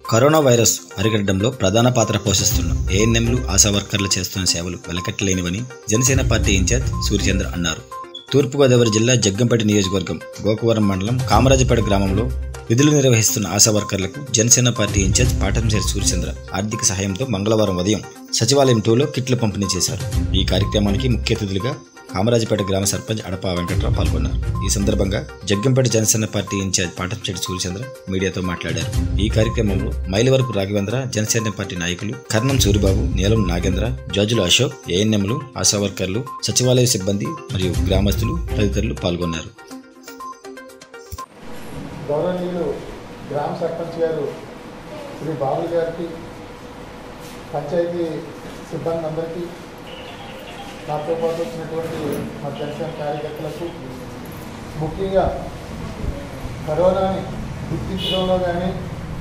corona virus అరికట్టడంలో ప్రధాన పాత్ర పోషిస్తున్న ఏఎన్ఎంలు ఆశా వర్కర్లు చేస్తున్న సేవలు వెలకట్టలేనివని జనసేన పార్టీ ఇన్ఛార్జ్ సూర్యచంద్ర అన్నారు తూర్పుగోదావరి జిల్లా జగ్గంపేట నియోజకవర్గం గోకవరం మండలం కామరాజపేట గ్రామంలో విధులు నిర్వహిస్తున్న ఆశా వర్కర్లకు జనసేన పార్టీ ఇన్ఛార్జ్ పాటంశేరి సూర్యచంద్ర ఆర్థిక సహాయంతో మంగళవారం ఉదయం సచివాలయం టూలో కిట్లు పంపిణీ చేశారు ఈ కార్యక్రమానికి ముఖ్య అతిథులుగా కామరాజపేట గ్రామ సర్పంచ్ అడపా వెంకట్రావు పాల్గొన్నారు ఈ సందర్భంగా జగ్గంపేట జనసేన పార్టీ ఇన్ఛార్జ్ పాటంశెట్టి సూర్యచంద్ర మీడియాతో మాట్లాడారు ఈ కార్యక్రమంలో మైలవరపు రాఘవేంద్ర జనసేన పార్టీ నాయకులు కర్ణం సూరిబాబు నీలం నాగేంద్ర జాజుల అశోక్ ఏఎన్ఎంలు ఆశా వర్కర్లు సచివాలయ సిబ్బంది మరియు గ్రామస్తులు తదితరులు పాల్గొన్నారు గౌరవనీయులు గ్రామ సర్పంచ్ గారు శ్రీ బాబు గారికి పంచాయతీ సిబ్బంది అందరికీ నాతో పాటు వచ్చినటువంటి మా జనసేన కార్యకర్తలకు ముఖ్యంగా కరోనాని గుర్తించడంలో కానీ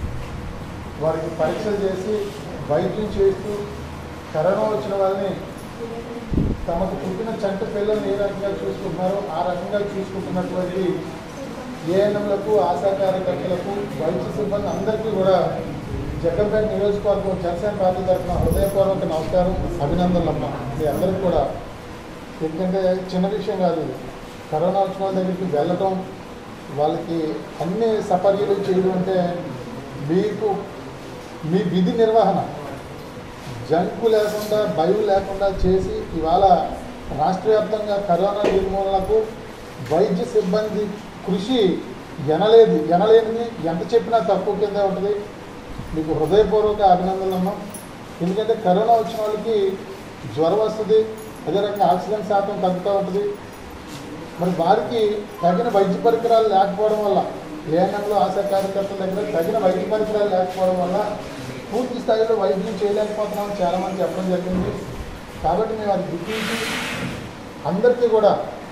వారికి పరీక్షలు చేసి వైద్యం చేస్తూ కరోనా వచ్చిన వాళ్ళని తమకు పుట్టిన చంట పిల్లల్ని ఏ రకంగా చూసుకుంటున్నారో ఆ రకంగా చూసుకుంటున్నటువంటి ఏఎన్ఎంలకు ఆశా కార్యకర్తలకు వైద్య సిబ్బంది అందరికీ కూడా జగ్గంపేట నియోజకవర్గం జనసేన పార్టీ తరఫున హృదయపూర్వక నమస్కారం అభినందనలు అమ్మ మీ అందరికీ కూడా ఎందుకంటే చిన్న విషయం కాదు ఇది కరోనా వచ్చిన వాళ్ళ దగ్గరికి వెళ్ళటం వాళ్ళకి అన్ని సపర్యలు చేయడం అంటే మీకు మీ విధి నిర్వహణ జంకు లేకుండా భయం లేకుండా చేసి ఇవాళ రాష్ట్ర వ్యాప్తంగా కరోనా నిర్మూలనకు వైద్య సిబ్బంది కృషి ఎనలేదు ఎనలేనిది ఎంత చెప్పినా తక్కువ కిందే ఉంటుంది మీకు హృదయపూర్వక అభినందనలు ఎందుకంటే కరోనా వచ్చిన వాళ్ళకి జ్వరం వస్తుంది అదే రకంగా ఆక్సిజన్ శాతం తగ్గుతూ ఉంటుంది మరి వారికి తగిన వైద్య పరికరాలు లేకపోవడం వల్ల ఏఎన్ఎంలో ఆశా కార్యకర్తల దగ్గర తగిన వైద్య పరికరాలు లేకపోవడం వల్ల పూర్తి స్థాయిలో వైద్యం చేయలేకపోతున్నామని చాలామంది చెప్పడం జరిగింది కాబట్టి మేము అది గుర్తించి అందరికీ కూడా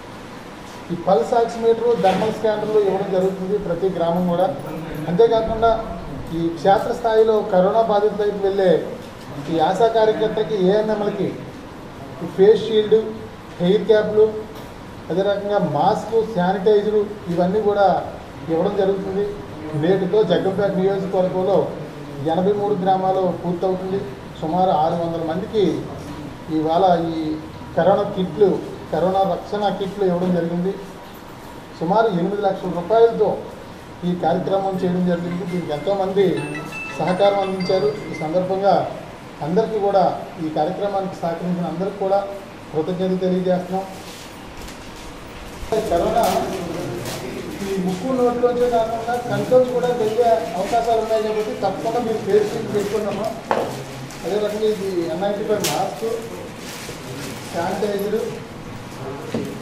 ఈ పల్స్ ఆక్సిమీటరు థర్మల్ స్కానర్లు ఇవ్వడం జరుగుతుంది ప్రతి గ్రామం కూడా అంతేకాకుండా ఈ క్షేత్రస్థాయిలో కరోనా బాధితులకి వెళ్ళే ఈ ఆశా కార్యకర్తకి ఏఎన్ఎంలకి ఈ ఫేస్ షీల్డ్ హెయిర్ క్యాప్లు అదే రకంగా మాస్క్ శానిటైజరు ఇవన్నీ కూడా ఇవ్వడం జరుగుతుంది నేటితో జగ్గంపేట నియోజకవర్గంలో ఎనభై మూడు గ్రామాలు పూర్తవుతుంది సుమారు ఆరు వందల మందికి ఇవాళ ఈ కరోనా కిట్లు కరోనా రక్షణ కిట్లు ఇవ్వడం జరిగింది సుమారు ఎనిమిది లక్షల రూపాయలతో ఈ కార్యక్రమం చేయడం జరిగింది దీనికి ఎంతోమంది సహకారం అందించారు ఈ సందర్భంగా అందరికీ కూడా ఈ కార్యక్రమానికి సహకరించిన అందరికీ కూడా కృతజ్ఞతలు తెలియజేస్తున్నాం కరోనా ఈ ముక్కు నోట్లోంచే కాకుండా కంట్రోల్స్ కూడా వెళ్ళే అవకాశాలు ఉన్నాయి కాబట్టి తప్పకుండా మీరు ఫేస్ షీల్డ్ పెట్టుకున్నాము అదే రకంగా ఇది N ninety five mask sanitiser